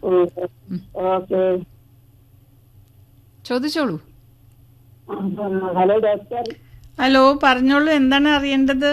Okay ചോദിച്ചോളൂ hello doctor hello പറഞ്ഞോളൂ എന്താണ് അറിയേണ്ടത്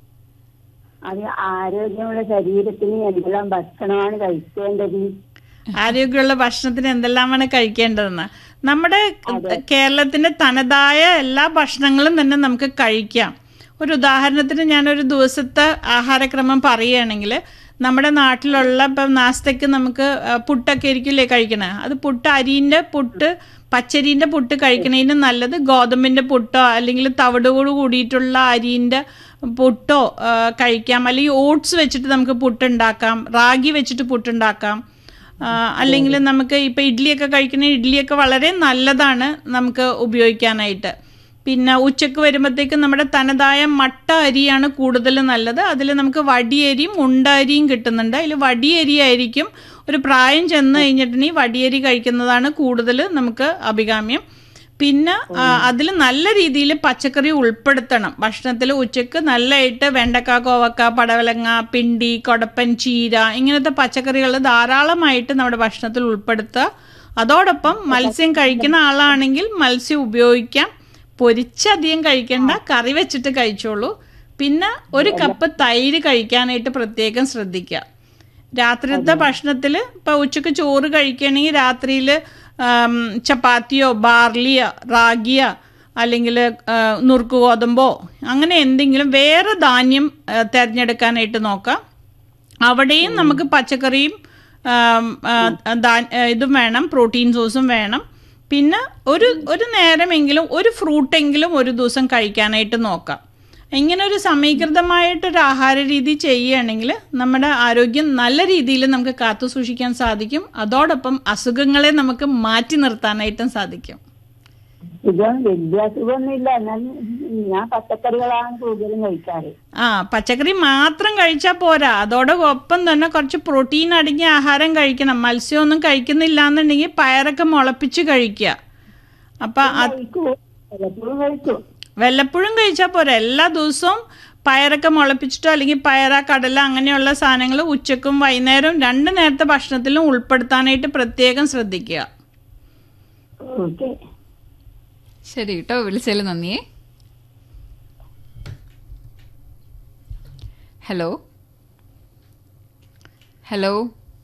അത് ആരോഗ്യമുള്ള ശരീരത്തിന് എന്തെല്ലാം ഭക്ഷണമാണ് കഴിക്കേണ്ടത് ആരോഗ്യമുള്ള ഭക്ഷണത്തിന് എന്തെല്ലാമാണ് കഴിക്കേണ്ടതെന്ന് നമ്മുടെ കേരളത്തിന്റെ തനതായ എല്ലാ ഭക്ഷണങ്ങളും തന്നെ നമുക്ക് കഴിക്കാം ഒരു ഉദാഹരണത്തിന് ഞാനൊരു ദിവസത്തെ ആഹാരക്രമം പറയുകയാണെങ്കിൽ നമ്മുടെ നാട്ടിലുള്ള ഇപ്പം നാസ്തയ്ക്ക് നമുക്ക് ആ, പുട്ടൊക്കെ ആയിരിക്കില്ലേ കഴിക്കണേ അത് പുട്ട് അരിൻ്റെ പുട്ട് പച്ചരീൻ്റെ പുട്ട് കഴിക്കണതിന് നല്ലത് ഗോതമ്പിൻ്റെ പുട്ടോ അല്ലെങ്കിൽ തവിടോട് കൂടിയിട്ടുള്ള അരിൻ്റെ പുട്ടോ ആ, കഴിക്കാം അല്ലെങ്കിൽ ഓട്സ് വെച്ചിട്ട് നമുക്ക് പുട്ടുണ്ടാക്കാം റാഗി വെച്ചിട്ട് പുട്ടുണ്ടാക്കാം അല്ലെങ്കിൽ നമുക്ക് ഇപ്പം ഇഡ്ഡലിയൊക്കെ കഴിക്കണ ഇഡ്ഡലിയൊക്കെ വളരെ നല്ലതാണ് നമുക്ക് ഉപയോഗിക്കാനായിട്ട് പിന്നെ ഉച്ചക്ക് വരുമ്പോഴത്തേക്ക് നമ്മുടെ തനതായ മട്ട അരിയാണ് കൂടുതൽ നല്ലത് അതിൽ നമുക്ക് വടിയരിയും ഉണ്ടരിയും കിട്ടുന്നുണ്ട് അതിൽ വടിയരി ആയിരിക്കും ഒരു പ്രായം ചെന്ന് കഴിഞ്ഞിട്ടുണ്ടെങ്കിൽ വടിയരി കഴിക്കുന്നതാണ് കൂടുതൽ നമുക്ക് അഭികാമ്യം പിന്നെ അതിൽ നല്ല രീതിയിൽ പച്ചക്കറി ഉൾപ്പെടുത്തണം ഭക്ഷണത്തിൽ ഉച്ചക്ക് നല്ലതായിട്ട് വെണ്ടക്ക കോവക്ക പടവലങ്ങ പിണ്ടി കൊടപ്പൻ ചീര ഇങ്ങനത്തെ പച്ചക്കറികൾ ധാരാളമായിട്ട് നമ്മുടെ ഭക്ഷണത്തിൽ ഉൾപ്പെടുത്തുക അതോടൊപ്പം മത്സ്യം കഴിക്കുന്ന ആളാണെങ്കിൽ മത്സ്യം ഉപയോഗിക്കാം പൊരിച്ചധികം കഴിക്കേണ്ട കറി വെച്ചിട്ട് കഴിച്ചോളൂ പിന്നെ ഒരു കപ്പ് തൈര് കഴിക്കാനായിട്ട് പ്രത്യേകം ശ്രദ്ധിക്കുക രാത്രിയിലത്തെ ഭക്ഷണത്തിൽ ഇപ്പോൾ ഉച്ചക്ക് ചോറ് കഴിക്കുകയാണെങ്കിൽ രാത്രിയിൽ ചപ്പാത്തിയോ ബാർലിയോ റാഗിയോ അല്ലെങ്കിൽ നുറുക്ക് ഗോതമ്പോ അങ്ങനെ എന്തെങ്കിലും വേറെ ധാന്യം ആ, തിരഞ്ഞെടുക്കാനായിട്ട് നോക്കാം അവിടെയും നമുക്ക് പച്ചക്കറിയും ആം, ആ, ധാ- ആ, ഇതും വേണം പ്രോട്ടീൻ സോഴ്സും വേണം പിന്നെ ഒരു ഒരു നേരമെങ്കിലും ഒരു ഫ്രൂട്ടെങ്കിലും ഒരു ദിവസം കഴിക്കാനായിട്ട് നോക്കാം ഇങ്ങനെ ഒരു സമീകൃതമായിട്ടൊരു ആഹാര രീതി ചെയ്യുകയാണെങ്കിൽ നമ്മുടെ ആരോഗ്യം നല്ല രീതിയിൽ നമുക്ക് കാത്തു സൂക്ഷിക്കാൻ സാധിക്കും അതോടൊപ്പം അസുഖങ്ങളെ നമുക്ക് മാറ്റി നിർത്താനായിട്ടും സാധിക്കും ഇത് വലിയ അസുഖമൊന്നുമില്ല എന്നാൽ ഞാൻ പച്ചക്കറികളാണ് കൂടുതലും കഴിക്കാറ് ആ പച്ചക്കറി മാത്രം കഴിച്ചാൽ പോരാ അതോടൊപ്പം തന്നെ കുറച്ച് പ്രോട്ടീൻ അടങ്ങിയ ആഹാരം കഴിക്കണം മത്സ്യമൊന്നും കഴിക്കുന്നില്ല എന്നുണ്ടെങ്കിൽ പയറൊക്കെ മുളപ്പിച്ച് കഴിക്കുക അപ്പം അത് കഴിക്കും പലപ്പോഴും കഴിക്കും വല്ലപ്പോഴും കഴിച്ചാൽ പോരാ എല്ലാ ദിവസവും പയറൊക്കെ മുളപ്പിച്ചിട്ടോ അല്ലെങ്കിൽ പയറ കടല അങ്ങനെയുള്ള സാധനങ്ങൾ ഉച്ചക്കും വൈകുന്നേരവും രണ്ട് നേരത്തെ ഭക്ഷണത്തിലും ഉൾപ്പെടുത്താനായിട്ട് പ്രത്യേകം ശ്രദ്ധിക്കുക ഓക്കെ ശരി കേട്ടോ വിളിച്ചതിൽ നന്ദിയേ ഹലോ ഹലോ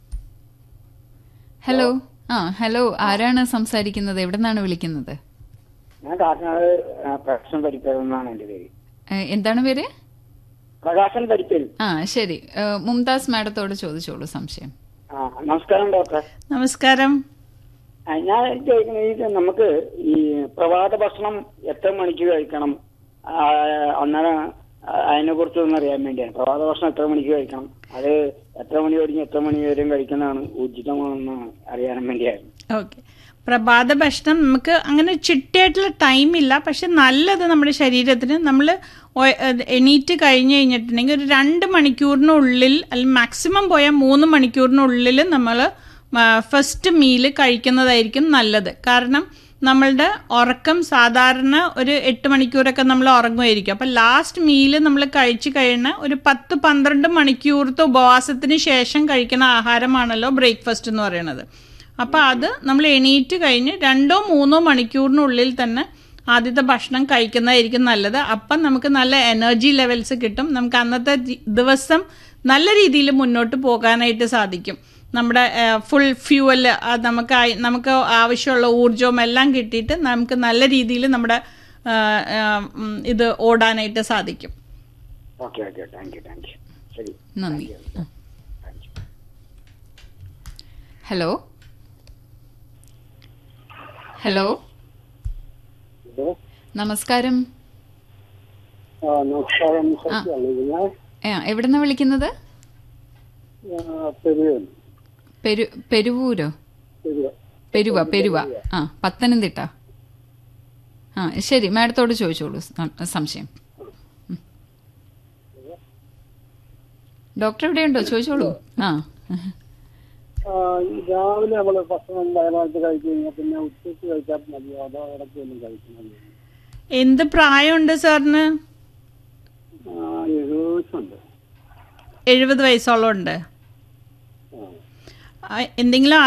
ഹലോ ആ ഹലോ ആരാണ് സംസാരിക്കുന്നത് എവിടെ നിന്നാണ് വിളിക്കുന്നത് ഞാൻ കാക്കനാട് ആ, പ്രകാശൻ പരിക്കൽ എന്നാണ് എന്റെ പേര് ഏ, എന്താണ് പേര് പ്രകാശൻ പരിക്കൽ ആ ശരി ഏ, മുംതാസ് മാഡത്തോട് ചോദിച്ചോളൂ സംശയം ആ നമസ്കാരം ഡോക്ടർ നമസ്കാരം ആ, ഞാൻ ചോദിക്കുന്നത് ഈ നമുക്ക് ഈ പ്രഭാത ഭക്ഷണം എത്ര മണിക്ക് കഴിക്കണം ആ, അന്നേരം അതിനെ കുറിച്ച് ഒന്ന് അറിയാൻ വേണ്ടിയാണ് പ്രഭാത ഭക്ഷണം എത്ര മണിക്ക് കഴിക്കണം അത് എത്ര മണി കഴിഞ്ഞ് എത്ര മണി വരെയും കഴിക്കുന്നതാണ് ഉചിതമാണെന്ന് അറിയാൻ വേണ്ടിയായിരുന്നു ഓക്കെ പ്രഭാത ഭക്ഷണം നമുക്ക് അങ്ങനെ ചിട്ടയായിട്ടുള്ള ടൈം ഇല്ല പക്ഷെ നല്ലത് നമ്മുടെ ശരീരത്തിന് നമ്മൾ എണീറ്റ് കഴിഞ്ഞ് കഴിഞ്ഞിട്ടുണ്ടെങ്കിൽ ഒരു രണ്ട് മണിക്കൂറിനുള്ളിൽ അല്ലെങ്കിൽ മാക്സിമം പോയാൽ മൂന്ന് മണിക്കൂറിനുള്ളിൽ നമ്മൾ ഫസ്റ്റ് മീല് കഴിക്കുന്നതായിരിക്കും നല്ലത് കാരണം നമ്മളുടെ ഉറക്കം സാധാരണ ഒരു എട്ട് മണിക്കൂറൊക്കെ നമ്മൾ ഉറങ്ങുമായിരിക്കും അപ്പം ലാസ്റ്റ് മീല് നമ്മൾ കഴിച്ചു കഴിയുന്ന ഒരു പത്ത് പന്ത്രണ്ട് മണിക്കൂറത്തെ ഉപവാസത്തിന് ശേഷം കഴിക്കുന്ന ആഹാരമാണല്ലോ ബ്രേക്ക്ഫാസ്റ്റ് എന്ന് പറയുന്നത് അപ്പോൾ അത് നമ്മൾ എണീറ്റ് കഴിഞ്ഞ് രണ്ടോ മൂന്നോ മണിക്കൂറിനുള്ളിൽ തന്നെ ആദ്യത്തെ ഭക്ഷണം കഴിക്കുന്നതായിരിക്കും നല്ലത് അപ്പം നമുക്ക് നല്ല എനർജി ലെവൽസ് കിട്ടും നമുക്ക് അന്നത്തെ ദി- ദിവസം നല്ല രീതിയിൽ മുന്നോട്ട് പോകാനായിട്ട് സാധിക്കും നമ്മുടെ ഫുൾ ഫ്യൂവൽ നമുക്ക് ആയി- നമുക്ക് ആവശ്യമുള്ള ഊർജവും എല്ലാം കിട്ടിയിട്ട് നമുക്ക് നല്ല രീതിയിൽ നമ്മുടെ ആ, ആ, ഉം, ഇത് ഓടാനായിട്ട് സാധിക്കും okay okay thank you thank you ശരി നന്ദി thank you hello hello hello നമസ്കാരം ആ, നമസ്കാരം സത്യാണ് ഞാൻ ഏ, എവിടുന്നാ വിളിക്കുന്നത് പെരുവൻ പെരു പെരുവൂരോ പെരുവ പെരുവ പെരുവ ആ പത്തനംതിട്ട ആ ശരി മാഡത്തോട് ചോദിച്ചോളൂ സം- സംശയം ഉം. ഡോക്ടർ എവിടെയുണ്ടോ ചോദിച്ചോളൂ ആ ആ, രാവിലെ നമ്മള് ഭക്ഷണം വയനാട്ട് കഴിച്ചു കഴിഞ്ഞാൽ പിന്നെ ഉച്ചയ്ക്ക് കഴിച്ചാൽ മതിയോ അതോ ഇടയ്ക്ക് ഒന്നും കഴിക്കണം എന്ത് പ്രായമുണ്ട് സാറിന് എഴുപത് ദിവസമുണ്ട് എഴുപത് വയസ്സോളം ഉണ്ട് ആ ആ, എന്തെങ്കിലും